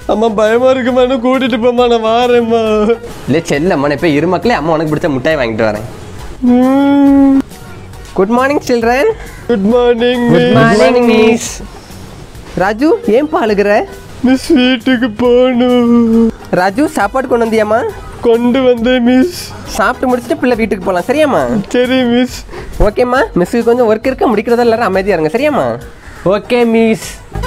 அம்மா பயமா இருக்குமான்னு கூட்டிட்டு போம்மா நான் வாரேம்மா இல்லை செல்லம்மா நான் இப்போ இரு மக்களே அம்மா உனக்கு பிடிச்ச மிட்டாய் வாங்கிட்டு வரேன் good morning children good morning good morning miss Raju ஏன் அழுகுற மிஸ் வீட்டுக்கு போகணும் ராஜு சாப்பாடு கொண்டு வந்தியாம்மா கொண்டு வந்தேன் மிஸ் சாப்பிட்டு முடிச்சுட்டு பிள்ளை வீட்டுக்கு போகலாம் சரியாம்மா சரி மிஸ் ஓகேம்மா மிஸ்ஸுக்கு கொஞ்சம் ஒர்க் இருக்க முடிக்கிறதா எல்லாரும் அமைதியாக இருங்க சரியாம்மா ஓகே மிஸ்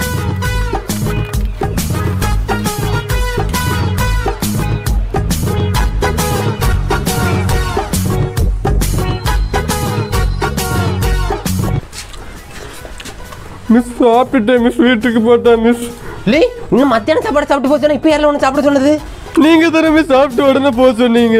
மிஸ் சாப்பிட்டுட்டேன் மிஸ் வீட்டுக்கு போட்டேன் மிஸ் இல்லை இன்னும் மத்தியானம் சாப்பாடு சாப்பிட்டு போச்சுன்னா இப்போ யாரில் ஒன்று சாப்பிட சொன்னது நீங்க தானே மிஸ் சாப்பிட்டு உடனே போக சொன்னீங்க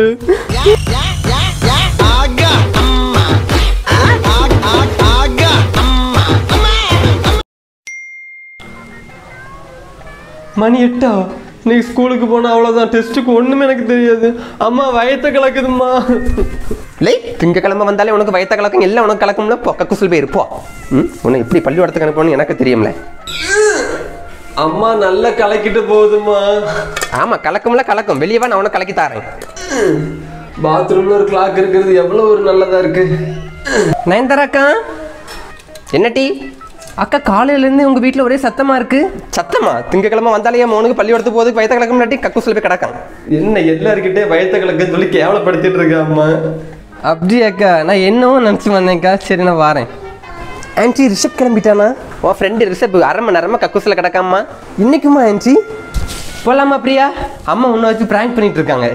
மணி எட்டா இன்னைக்கு ஸ்கூலுக்கு போனா அவ்வளோதான் டெஸ்ட்டுக்கு ஒண்ணுமே எனக்கு தெரியாது அம்மா வயத்த கலக்குதும்மா இல்லை திங்கக்கிழமை வந்தாலே உனக்கு வயத்த கலக்கம் எல்லாம் உனக்கு கலக்கும்ல போ கக்குசல் போய் இருப்போ ம் உன்னை எப்படி பள்ளிக்கூடத்துக்கு அனுப்பணும்னு எனக்கு தெரியும்ல அம்மா நல்லா கலக்கிட்டு போகுதும்மா ஆமாம் கலக்கும்ல கலக்கும் வெளியே வா நான் உனக்கு கலக்கி தாரேன் பாத்ரூம்ல ஒரு கிளாக் இருக்கிறது எவ்வளவு ஒரு நல்லதா இருக்கு நயன்தாரா அக்கா என்ன டீ அக்கா காலையிலேருந்து உங்கள் வீட்டில் ஒரே சத்தமாக இருக்கு சத்தமா திங்கக்கிழமை வந்தாலே என் மோனுக்கு பள்ளிக்கூடத்துக்கு போகுது வயத்த கலக்கம் இல்லாட்டி கக்கூசில் போய் கிடக்கான் என்ன எல்லாருக்கிட்டே வயத்த கலக்குன்னு சொல்லி கேவலப்படுத்திட்டு இருக்க அம்மா அப்படி அக்கா நான் என்னவோ நினச்சி வந்தேன்க்கா சரி நான் வரேன் ஆன்ச்சி ரிஷப் கிளம்பிட்டானா உன் ஃப்ரெண்டு ரிஷப் அரை மணி நேரமாக கக்கூசில் கிடக்காம்மா இன்னைக்குமா ஆன்ச்சி போலாமா பிரியா அம்மா உன்னை வச்சு ப்ராங்க் பண்ணிட்டு இருக்காங்க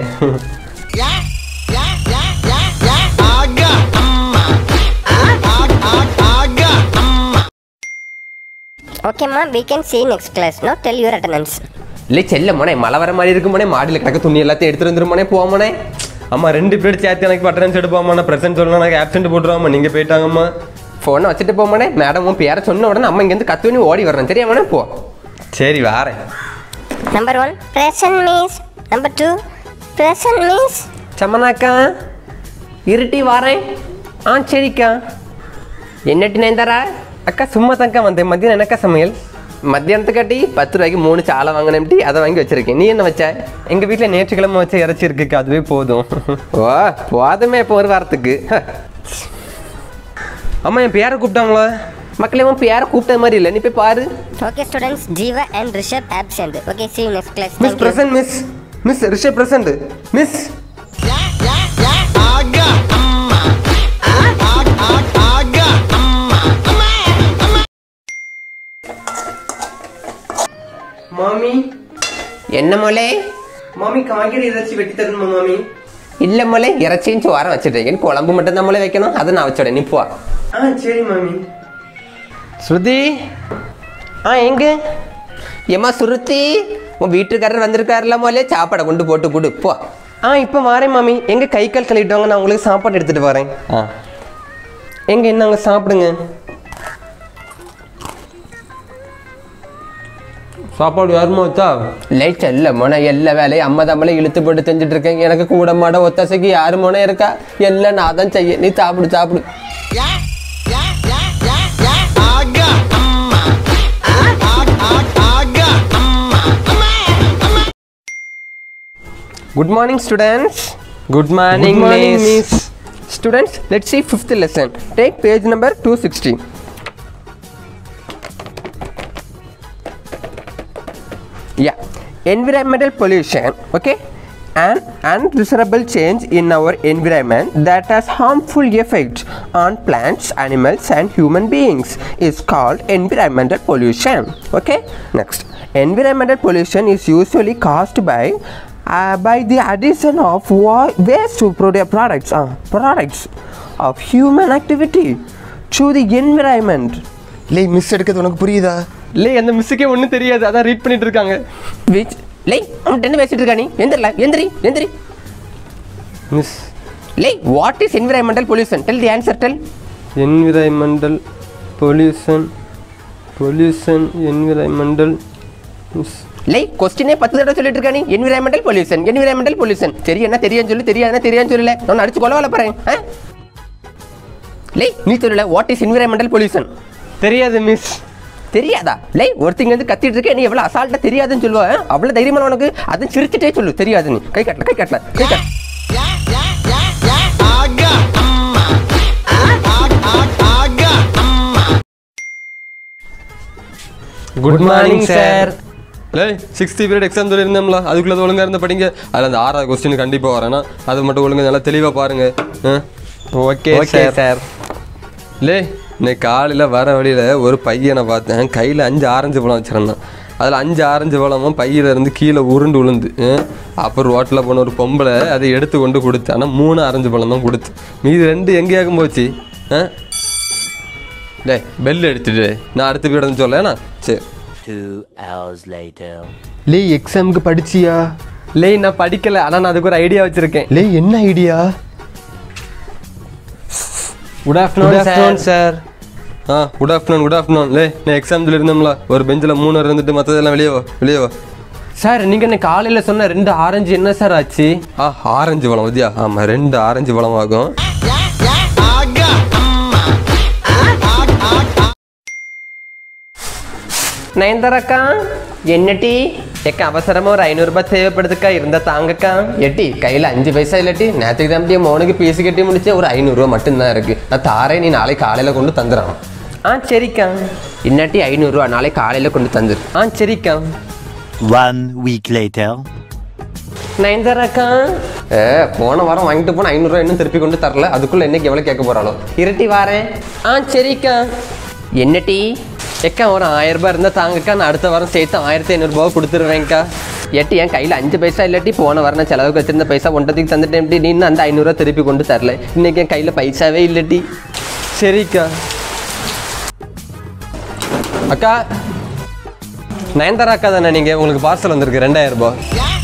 Okay, ma'am, we can see next class. Now tell your attendance. இல்லை செல்ல மோனே மழை வர மாதிரி இருக்கு மோனே மாடியில் கிடக்க துணி எல்லாத்தையும் எடுத்துட்டு வந்துருமோனே போமோனே அம்மா ரெண்டு பீரியட் சேர்த்து எனக்கு பட்டனன்ஸ் எடுப்பாம்மா நான் ப்ரெசன்ட் சொல்லணும் எனக்கு ஆப்சென்ட் போட்டுருவாம்மா நீங்க போயிட்டாங்கம்மா ஃபோனை வச்சுட்டு போமோனே மேடம் உன் பேரை சொன்ன உடனே அம்மா இங்கேருந்து கத்துவனி ஓடி வர்றேன் சரியா மோனே போ சரி வாரேன் Number one, present miss. Number two, present miss. சமனாக்கா இருட்டி வாரேன் ஆ சரிக்கா என்னட்டி நேந்தாரா அக்கா சும்மா தான்க்கா வந்தேன் மத்தியானம் என்னக்கா சமையல் மத்தியானத்துக்காட்டி பத்து ரூபாய்க்கு மூணு சாலை வாங்கினேன்ட்டி அதை வாங்கி வச்சிருக்கேன் நீ என்ன வச்ச எங்கள் வீட்டில் நேற்றுக்கிழமை வச்ச இறைச்சி இருக்குக்கா அதுவே போதும் ஓ போதுமே இப்போ ஒரு வாரத்துக்கு ஹ. அம்மா என் பேரை கூப்பிட்டாங்களா மக்களே உன் பேரை கூப்பிட்ட மாதிரி இல்லை நீ போய் பாரு Okay, students, Jiva and Rishabh absent. Okay, see you next class. Miss Thank you. Present miss miss Rishabh present miss மாமி என்ன மொழே மாமி காய்கறி இறைச்சி வெட்டி தரணுமா மாமி இல்ல மொழே இறைச்சியும் சோரம் வச்சுட்டேன் குழம்பு மட்டும் தான் மொழே வைக்கணும் அதை நான் வச்சோட நீ போ ஆ சரி மாமி ஸ்ருதி ஆ எங்க ஏம்மா சுருத்தி உன் வீட்டுக்காரர் வந்திருக்காருல மொழே சாப்பாடை கொண்டு போட்டு கொடு போ ஆ இப்போ வரேன் மாமி எங்க கை கால் கழுவிட்டு நான் உங்களுக்கு சாப்பாடு எடுத்துட்டு வரேன் ஆ எங்க என்னங்க சாப்பிடுங்க சாப்பாடு யாருமா வச்சா லைட் இல்ல மோன எல்லா வேலையும் அம்மா தம்மளை இழுத்து போட்டு செஞ்சுட்டு இருக்கேன் எனக்கு கூட மாட ஒத்தாசைக்கு யாரு மோன இருக்கா எல்லாம் நான் தான் செய்ய நீ சாப்பிடு சாப்பிடு good morning students good morning Good morning, miss students let's see fifth lesson take page number two sixty yeah environmental pollution okay an undesirable change in our environment that has harmful effects on plants animals and human beings is called environmental pollution okay next environmental pollution is usually caused by uh, by the addition of wa- waste to produ- products uh, products of human activity to the environment இல்லை miss எடுக்கிறது உனக்கு புரியுதா இல்லை அந்த மிஸ்ஸுக்கே ஒன்றும் தெரியாது அதான் read பண்ணிட்டு இருக்காங்க விச் லை அவன்கிட்ட என்ன பேசிட்டு இருக்கா நீ எந்திரல எந்திரி எந்திரி மிஸ் லை what is environmental pollution tell the answer tell environmental pollution pollution environmental miss லை கொஸ்டினே பத்து தடவை சொல்லிட்டு இருக்கா நீ என்விரான்மெண்டல் பொல்யூஷன் என்விரான்மெண்டல் பொல்யூஷன் சரி என்ன தெரியான்னு சொல்லி தெரியாதுன்னா தெரியான்னு சொல்லல நான் அடிச்சு கொலை வர போறேன் ஆ? லை நீ சொல்லல வாட் இஸ் என்விரான்மெண்டல் பொல்யூஷன் தெரியாது மிஸ் தெரியாதா லே ஒருத்தங்க வந்து கத்திட்டு இருக்க நீ எவ்வளவு அசால்ட்டா தெரியாதுன்னு சொல்லுவா ஆ? அவ்வளவு தைரியமான உனக்கு அதை சிரிச்சிட்டே சொல்லு தெரியாது நீ கை கட்டல கை கட்டல கை கட்ட குட் மார்னிங் சார் லே சிக்ஸ்டி பீரியட் எக்ஸாம் சொல்லியிருந்தோம்ல அதுக்குள்ளே ஒழுங்காக இருந்து படிங்க அதில் அந்த ஆறாவது கொஸ்டின் கண்டிப்பாக வரேன்னா அது மட்டும் ஒழுங்கா நல்லா தெளிவாக பாருங்க ஓகே Okay, சார் லே இன்னைக்கு காலையில் வர வழியில் ஒரு பையனை பார்த்தேன் கையில் அஞ்சு ஆரஞ்சு பழம் வச்சிருந்தான் அதில் அஞ்சு ஆரஞ்சு பழமும் பையில இருந்து கீழே உருண்டு விழுந்து ஆ? அப்புறம் ரோட்டில் போன ஒரு பொம்பளை அதை எடுத்து கொண்டு கொடுத்து ஆனால் மூணு ஆரஞ்சு பழம் தான் கொடுத்து மீதி ரெண்டு எங்கேயாக்கும் போச்சு ஆ டேய் பெல் எடுத்துட்டு நான் அடுத்த பீடம் சொல்லேண்ணா சரி Two hours later. லே எக்ஸாமுக்கு படிச்சியா லே நான் படிக்கல ஆனால் நான் அதுக்கு ஒரு ஐடியா வச்சிருக்கேன் லே என்ன ஐடியா குட் ஆஃப்டர்நூன் சார் ஆ குட் ஆஃப்டர்நூன் குட் ஆஃப்டர்நூன் லே நான் எக்ஸாம் சொல்லியிருந்தோம்ல ஒரு பெஞ்சில் மூணு பேர் இருந்துட்டு மற்றதெல்லாம் வெளியே வா வெளியே வா சார் நீங்க என்ன காலையில சொன்ன ரெண்டு ஆரஞ்சு என்ன சார் ஆச்சு ஆ ஆரஞ்சு பழம் வித்யா ஆமாம் ரெண்டு ஆரஞ்சு பழம் ஆகும் நயன்தாராக்கா என்னட்டி எக்க அவசரமா ஒரு ஐநூறுரூபா தேவைப்படுதுக்கா இருந்தா தாங்கக்கா எட்டி கையில் அஞ்சு பைசா இல்லாட்டி நேற்றுக்கு தான் என் மோனுக்கு பீஸ் கட்டி முடிச்சு ஒரு ஐநூறுரூவா மட்டும்தான் இருக்கு நான் தாரேன் நீ நாளைக்கு காலையில் கொண்டு தந்துடுறான் ஆ சரிக்கா இன்னாட்டி ஐநூறுரூவா நாளைக்கு காலையில் கொண்டு தந்துரு ஆ சரிக்கா One week later. நயன்தாராக்கா ஏ போன வாரம் வாங்கிட்டு போன ஐநூறுரூவா இன்னும் திருப்பி கொண்டு தரல அதுக்குள்ள என்னைக்கு எவ்வளோ கேட்க போறாளோ இருட்டி வாரேன் ஆ சரிக்கா என்னட்டி எக்கா ஒரு ஆயிரம் ரூபாய் இருந்தால் தாங்கக்கா நான் அடுத்த வாரம் சேர்த்து ஆயிரத்தி ஐநூறுரூபா கொடுத்துருவேன்க்கா எட்டி என் கையில் அஞ்சு பைசா இல்லாட்டி போன வாரம் நான் செலவுக்கு வச்சிருந்த பைசா ஒன்றதுக்கு தந்துட்டேன் எப்படி நீ இன்னும் அந்த ஐநூறுரூவா திருப்பி கொண்டு தரல இன்னைக்கு என் கையில் பைசாவே இல்லட்டி சரிக்கா அக்கா நயன்தாரா அக்கா தானே நீங்கள் உங்களுக்கு பார்சல் வந்திருக்கு ரெண்டாயிரம் ரூபாய்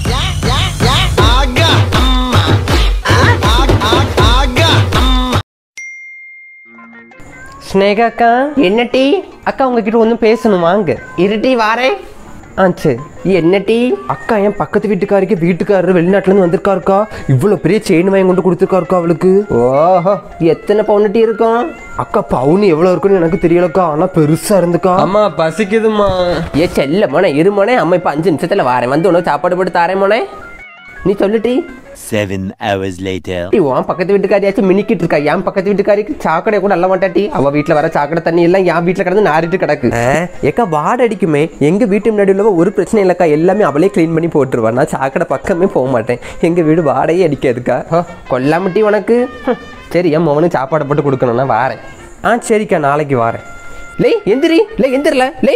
ஸ்னேகா அக்கா என்னட்டி அக்கா உங்ககிட்ட ஒன்றும் பேசணும் வாங்க இருட்டி வாரேன் ஆ சரி என்னட்டி அக்கா என் பக்கத்து வீட்டுக்காரிக்கு வீட்டுக்காரர் வெளிநாட்டுல இருந்து வந்திருக்காருக்கா இவ்வளோ பெரிய செயின் வாங்கி கொண்டு கொடுத்துருக்காருக்கா அவளுக்கு ஓஹோ எத்தனை பவுனட்டி இருக்கும் அக்கா பவுன் எவ்வளோ இருக்குன்னு எனக்கு தெரியலக்கா ஆனால் பெருசா இருந்துக்கா அம்மா பசிக்குதுமா ஏ செல்ல மோனே இரு மோனே அம்மா இப்போ அஞ்சு நிமிஷத்துல வாரேன் வந்து உனக்கு சாப்பாடு போட்டு தாரேன் மோனே நீ சொல்லுட்டி Seven hours later. டி, உன் பக்கத்து வீட்டுக்காரியாச்சும் மினிக்கிட்டு இருக்கா என் பக்கத்து வீட்டுக்காரிக்கு சாக்கடை கூட நல்ல மாட்டாட்டி அவ வீட்ல வர சாக்கடை தண்ணி எல்லாம் என் வீட்ல கிடந்து நாரிட்டு கிடக்கு ஏக்கா வாட அடிக்குமே எங்க வீட்டு முன்னாடி உள்ள ஒரு பிரச்சனை இல்லக்கா எல்லாமே அவளே க்ளீன் பண்ணி போட்டுருவா நான் சாக்கடை பக்கமே போக மாட்டேன் எங்க வீடு வாடையே அடிக்காதுக்கா ஹோ, கொல்லாமட்டி உனக்கு ஹம், சரி என் மவனுக்கு சாப்பாடு போட்டு கொடுக்கணும் நான் வாரேன் ஆ சரிக்கா நாளைக்கு வாரேன் லே எந்திரி லே எந்திரல லே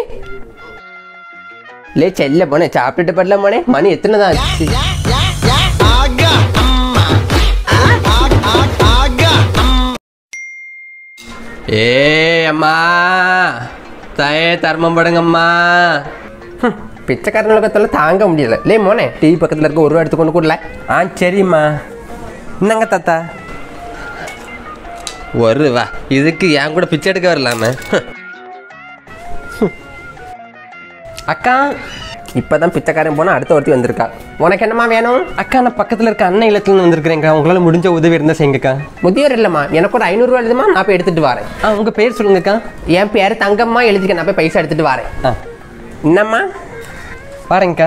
லே செல்ல போனே சாப்பிட்டுட்டு படல போனே மணி எத்தனை தான் ஆச்சு ஏ அம்மா தயே தர்மம் படுங்கம்மா ஹம், பிச்சைக்காரன் உலகத்தில் தாங்க முடியல லே மோனே டிவி பக்கத்தில் இருக்க ஒரு ரூபா எடுத்து கொண்டு கூடல ஆ சரிம்மா என்னங்க தாத்தா ஒரு ரூபா இதுக்கு என் கூட பிச்சை எடுக்க வரலாமே ஹம். ஹம். அக்கா இப்பதான் பிச்சைக்காரன் போனா அடுத்த ஒருத்தி வந்திருக்கா உனக்கு என்னம்மா வேணும் அக்கா நான் பக்கத்துல இருக்க அண்ணன் இல்லத்துல வந்திருக்கிறேன்க்கா உங்களால முடிஞ்ச உதவி இருந்தா செய்யுங்கக்கா முதியோர் இல்லம்மா எனக்கு ஒரு ஐநூறுரூவா எழுதுமா நான் போய் எடுத்துட்டு வரேன் ஆ உங்க பேர் சொல்லுங்கக்கா என் பேர் தங்கம்மா எழுதிக்க நான் போய் பைசா எடுத்துட்டு வரேன் ஆ என்னம்மா பாருங்கக்கா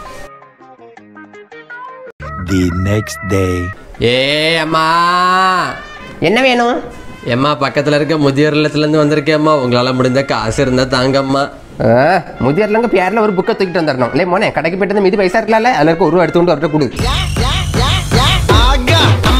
The next day. ஏ அம்மா என்ன வேணும் ஏம்மா பக்கத்தில் இருக்க முதியோர் இல்லத்துலேருந்து வந்திருக்கேம்மா உங்களால் முடிஞ்ச காசு இருந்தால் தாங்கம்மா ஆ, முதியோர்லங்க பேர்ல ஒரு புக்கை தூக்கிட்டு வந்துடணும் இல்லை மோனே கடைக்கு போயிட்டு மீதி பைசா இருக்கலாம்ல அதில் இருக்க ஒரு ரூபா எடுத்து கொண்டு அவர்கிட்ட கொடு